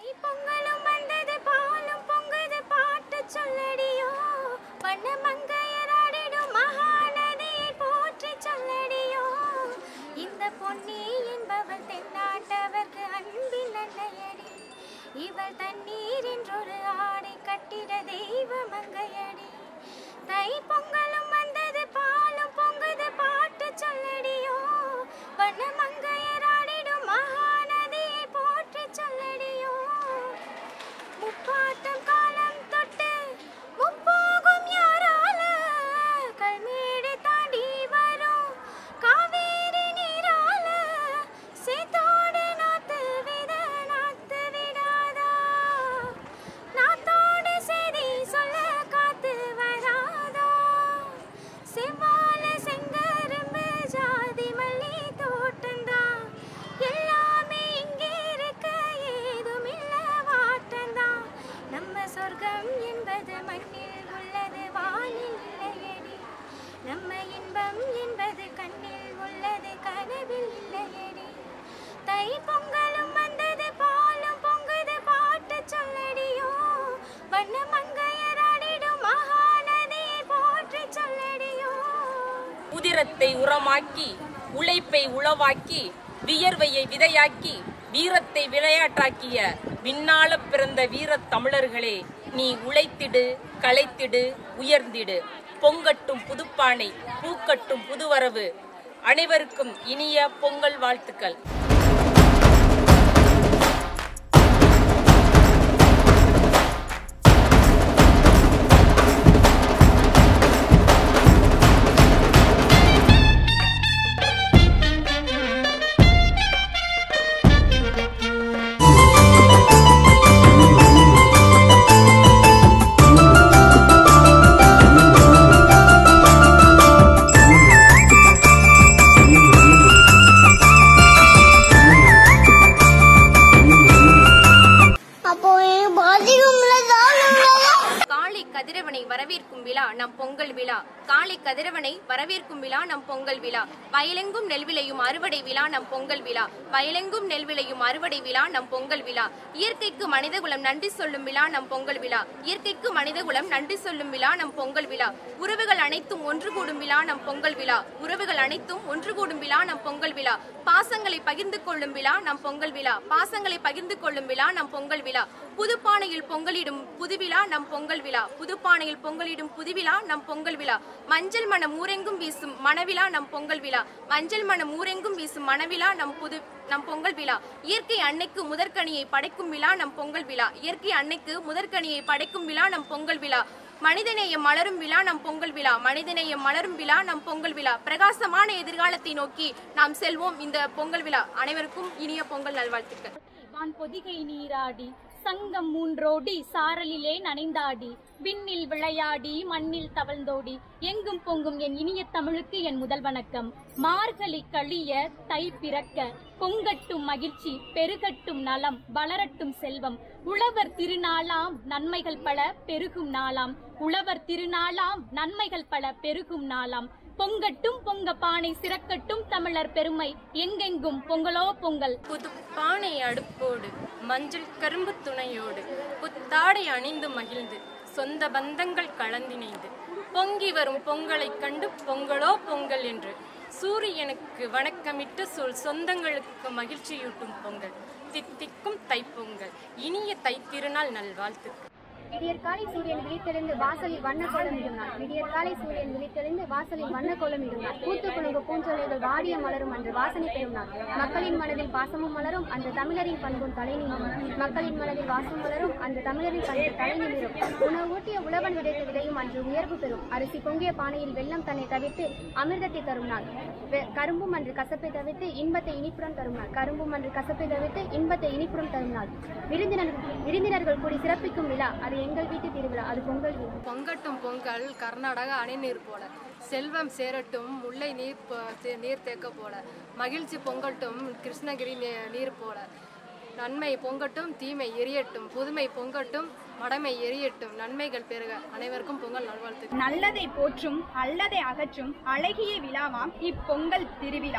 பொங்கலும் வந்தது பாலும் பொங்குது பாட்டு சொல்லடியோ வண்ண மங்கையராடிடும் மகாநதியை போற்றி சொல்லடியோ இந்த பொன்னி என்பவள் தென்னாட்டவர்க்கு அன்பின் அன்னையடி இவள் தண்ணீர் என்றொரு ஆடை கட்டிட தெய்வ மங்கையடி தை பொங்கலும் வந்தது பாலும் பொங்குது பாட்டு சொல்லடியோ வண்ண மங்கையராடிடும் மகாநதியை போற்றி சொல்லடியோ முப்பாட்டம் காலம் தொட்டு முப்போகும் யாரால கல்மேடு தாண்டி வரும் காவேரி நீரால சேத்தோடு நாத்து வித நாத்து விடாதா நாத்தோடு செய்தி சொல்ல காத்து வராதா செவ்வாழ செங்கரும்பு ஜாதி மல்லி தோட்டந்தான் எல்லாமே இங்கே இருக்க ஏதுமில்ல வாட்டந்தான் நம்ம சொர்க்கம் என்பது மண்ணில் உள்ளது வானில் இல்லையடி நம்ம இன்பம் என்பது கண்ணில் உள்ளது கனவில் இல்லையடி தை பொங்கலும் வந்தது பாலும் பொங்குது பாட்டு சொல்லடியோ வண்ண மங்கையராடிடும் மகாநதியை போற்றி சொல்லடியோ உதிரத்தை உரமாக்கி உழைப்பை உளவாக்கி வியர்வையை விதையாக்கி வீரத்தை விளையாட்டாக்கிய விண்ணால பிறந்த வீரத் தமிழர்களே நீ உழைத்திடு களைத்திடு உயர்ந்திடு பொங்கட்டும் புதுப்பானை பூக்கட்டும் புதுவரவு அனைவருக்கும் இனிய பொங்கல் வாழ்த்துக்கள் அப்போ எனக்கு பாத்ரூம்ல தான் காளை கதிரவனை வரவேற்கும் விழா நம் பொங்கல் விழா காளை கதிரவனை வரவேற்கும் விழா நம் பொங்கல் விழா வயலெங்கும் நெல்விளையும் அறுவடை விழா நம் பொங்கல் விழா வயலெங்கும் நெல்விளையும் அறுவடை விழா நம் பொங்கல் விழா இயற்கைக்கு மனிதகுலம் நன்றி சொல்லும் விழா நம் பொங்கல் விழா இயற்கைக்கு மனிதகுலம் நன்றி சொல்லும் விழா நம் பொங்கல் விழா உறவுகள் அனைத்தும் ஒன்று கூடும் விழா நம் பொங்கல் விழா உறவுகள் அனைத்தும் ஒன்று கூடும் விழா நம் பொங்கல் விழா பாசங்களை பகிர்ந்து கொள்ளும் விழா நம் பொங்கல் விழா பாசங்களை பகிர்ந்து கொள்ளும் விழா நம் பொங்கல் விழா புதுப்பானையில் பொங்கலிடும் புதுவிழா நம் பொங்கல் விழா புதுப்பானையில் பொங்கலிடும் புதுவிழா நம் பொங்கல் விழா மஞ்சள் மனம் ஊரெங்கும் வீசும் மணவிழா நம் பொங்கல் விழா மஞ்சள் மனம் ஊரெங்கும் வீசும் மணவிழா நம் புது நம் பொங்கல் விழா இயற்கை அன்னைக்கு முதற்கனியை படைக்கும் விழா நம் பொங்கல் விழா இயற்கை அன்னைக்கு முதற்கனியை படைக்கும் விழா நம் பொங்கல் விழா மனிதநேயம் மலரும் விழா நம் பொங்கல் விழா மனிதநேயம் மலரும் விழா நம் பொங்கல் விழா பிரகாசமான எதிர்காலத்தை நோக்கி நாம் செல்வோம் இந்த பொங்கல் விழா அனைவருக்கும் இனிய பொங்கல் நல்வாழ்த்துக்கள் வான் பொதிகை நீராடி சங்கம் மூன்றோடி சாரலிலே நனைந்தாடி விண்ணில் விளையாடி மண்ணில் தவழ்ந்தோடி எங்கும் பொங்கும் என் இனிய தமிழுக்கு என் முதல் வணக்கம் மார்கழி கழிய தை பிறக்க பொங்கட்டும் மகிழ்ச்சி பெருகட்டும் நலம் வளரட்டும் செல்வம் உழவர் திருநாளாம் நன்மைகள் பல பெருகும் நாளாம் உழவர் திருநாளாம் நன்மைகள் பல பெருகும் நாளாம் பொங்கட்டும் பொங்க பானை சிறக்கட்டும் தமிழர் பெருமை எங்கெங்கும் பொங்கலோ பொங்கல் புது பானை அடுப்போடு மஞ்சள் கரும்பு துணையோடு புத்தாடை அணிந்து மகிழ்ந்து சொந்த பந்தங்கள் கலந்திணைந்து பொங்கி வரும் பொங்கலைக் கண்டு பொங்கலோ பொங்கல் என்று சூரியனுக்கு வணக்கமிட்டு சொல் சொந்தங்களுக்கு மகிழ்ச்சியூட்டும் பொங்கல் தித்திக்கும் தைப்பொங்கல் இனிய தைத்திருநாள் நல்வாழ்த்துக்கள் விடியற்காலை சூரியன் விழித்தெழுந்து வாசலில் வண்ண கோலம் இடுனார் விடியற்காலை சூரியன் விழித்தெழுந்து வாசலில் வண்ண கோலம் இடுனார் பூத்து குலுங்கு பூஞ்சோலைகள் வாடிய மலரும் அன்று வாசனை பெறும் நாள் மக்களின் மனதில் பாசமும் மலரும் அந்த தமிழரின் பண்பும் தலை நிமிரும் மக்களின் மனதில் வாசம் மலரும் அந்த தமிழரின் பண்பு தலை நிமிரும் உணவு ஊட்டிய உழவன் விதைத்த விதையும் அன்று உயர்வு பெறும் அரிசி பொங்கிய பானையில் வெள்ளம் தன்னை தவிர்த்து அமிர்தத்தை தரும் நாள் வெ- கரும்பும் அன்று கசப்பை தவிர்த்து இன்பத்தை இனிப்புடன் தரும் நாள் கரும்பும் அன்று கசப்பை தவிர்த்து இன்பத்தை இனிப்புடன் தரும் நாள் விருந்தினர்கள் விருந்தினர்கள் கூடி சிறப்பிக்கும் விழா அது எங்கள் வீட்டு திருவிழா அது பொங்கல் விழா பொங்கட்டும் பொங்கல் கர்நாடக அணைநீர் போல செல்வம் சேரட்டும் முல்லை நீர் போ- தே- நீர் தேக்க போல மகிழ்ச்சி பொங்கட்டும் கிருஷ்ணகிரி நீ- நீர் போல நன்மை பொங்கட்டும் தீமை எரியட்டும் புதுமை பொங்கட்டும் மடமை எரியட்டும் நன்மைகள் பெருக அனைவருக்கும் பொங்கல் நல்வாழ்த்துக்கள் நல்லதை போற்றும் அல்லதை அகற்றும் அழகிய விழாவாம் இப்பொங்கல் திருவிழா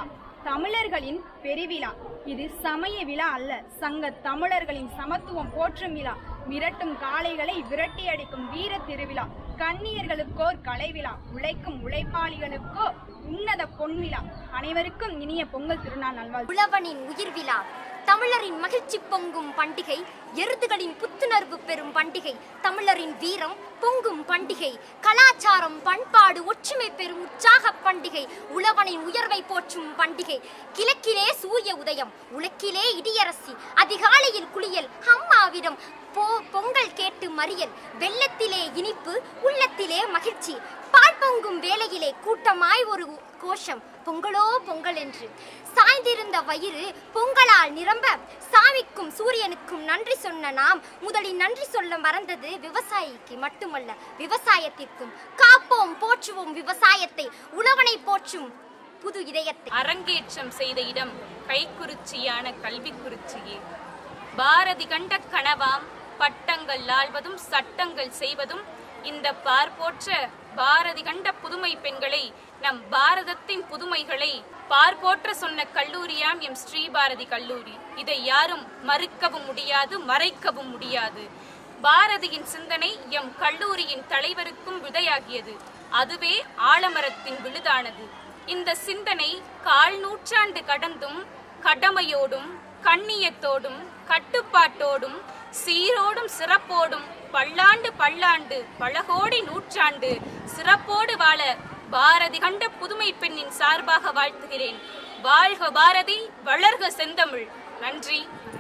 தமிழர்களின் பெருவிழா இது சமய விழா அல்ல சங்க தமிழர்களின் சமத்துவம் போற்றும் விழா மிரட்டும் காளைகளை விரட்டி அடிக்கும் வீர திருவிழா கண்ணியர்களுக்கோர் கலை விழா உழைக்கும் உழைப்பாளிகளுக்கோ உன்னத பொன்விழா அனைவருக்கும் இனிய பொங்கல் திருநாள் நல்வாழ்த்து உழவனின் உயிர் விழா தமிழரின் மகிழ்ச்சி பொங்கும் பண்டிகை எருதுகளின் புத்துணர்வு பெறும் பண்டிகை தமிழரின் வீரம் பொங்கும் பண்டிகை கலாச்சாரம் பண்பாடு ஒற்றுமை பெறும் உற்சாக பண்டிகை உழவனின் உயர்வை போற்றும் பண்டிகை கிழக்கிலே சூரிய உதயம் உலக்கிலே இடியரசி அதிகாலையில் குளியல் அம்மாவிடம் போ பொங்கல் கேட்டு மறியல் வெள்ளத்திலே இனிப்பு உள்ளத்திலே மகிழ்ச்சி பால் பொங்கும் வேளையிலே கூட்டமாய் ஒரு கோஷம் பொங்கலோ பொங்கல் என்று சாய்ந்திருந்த வயிறு பொங்கலால் நிரம்ப சாமிக்கும் சூரியனுக்கும் நன்றி சொன்ன நாம் முதலில் நன்றி சொல்ல மறந்தது விவசாயிக்கு மட்டுமல்ல விவசாயத்திற்கும் காப்போம் போற்றுவோம் விவசாயத்தை உழவனை போற்றும் புது இதயத்தை அரங்கேற்றம் செய்த இடம் கைக்குறிச்சியான கல்விக்குறிச்சியே பாரதி கண்ட கனவாம் பட்டங்கள் ஆள்வதும் சட்டங்கள் செய்வதும் இந்த பார்ப்போற்ற பாரதி கண்ட புதுமை பெண்களை நம் பாரதத்தின் புதுமைகளை பார்ப்போற்ற சொன்ன கல்லூரியாம் எம் ஸ்ரீபாரதி கல்லூரி இதை யாரும் மறுக்கவும் முடியாது மறைக்கவும் முடியாது பாரதியின் சிந்தனை எம் கல்லூரியின் தலைவருக்கும் விதையாகியது அதுவே ஆலமரத்தின் விழுதானது இந்த சிந்தனை கால் நூற்றாண்டு கடந்தும் கடமையோடும் கண்ணியத்தோடும் கட்டுப்பாட்டோடும் சீரோடும் சிறப்போடும் பல்லாண்டு பல்லாண்டு பழகோடி நூற்றாண்டு சிறப்போடு வாழ பாரதி கண்ட புதுமை பெண்ணின் சார்பாக வாழ்த்துகிறேன் வாழ்க பாரதி வளர்க செந்தமிழ் நன்றி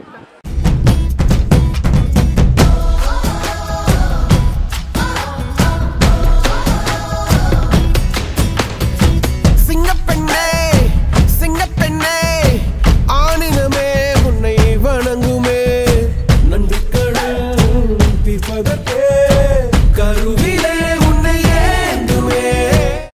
சிங்கப்பெண்ணே சிங்கப்பெண்ணே ஆணினமே உன்னை வணங்குமே நன்றி கடன் தீர்ப்பதற்கே கருவி